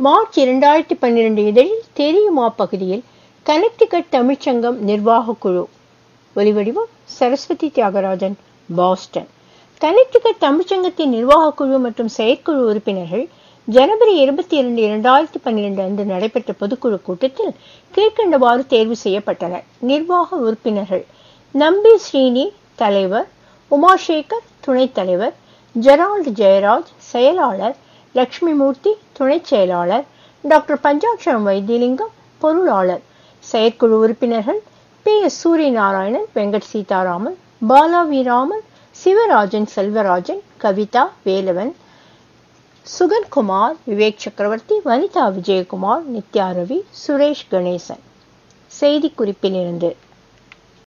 March இரண்டாயிரத்தி பன்னிரண்டு இதழில் தெரியுமா பகுதியில் கனெக்டிகட் தமிழ்ச்சங்கம் நிர்வாக குழு ஒலிவடிவம் சரஸ்வதி தியாகராஜன் பாஸ்டன் கனெக்டிகட் தமிழ்ச்சங்கத்தின் நிர்வாக குழு மற்றும் செயற்குழு உறுப்பினர்கள் ஜனவரி இருபத்தி இரண்டு இரண்டாயிரத்தி பன்னிரண்டு அன்று நடைபெற்ற பொதுக்குழு கூட்டத்தில் கீழ்கண்டவாறு தேர்வு செய்யப்பட்டனர் நிர்வாக உறுப்பினர்கள் நம்பி ஸ்ரீனி தலைவர் உமாசேகர் துணைத் தலைவர் ஜெரால்டு ஜெயராஜ் செயலாளர் லட்சுமிமூர்த்தி துணைச் செயலாளர் டாக்டர் பஞ்சாட்சரம் வைத்தியலிங்கம் பொருளாளர் செயற்குழு உறுப்பினர்கள் பி எஸ் சூரியநாராயணன் வெங்கட் சீதாராமன் பாலா வீராமன் சிவராஜன் செல்வராஜன் கவிதா வேலவன் சுகன்குமார் விவேக் சக்கரவர்த்தி வனிதா விஜயகுமார் நித்யா ரவி சுரேஷ் கணேசன் செய்தி குறிப்பிலிருந்து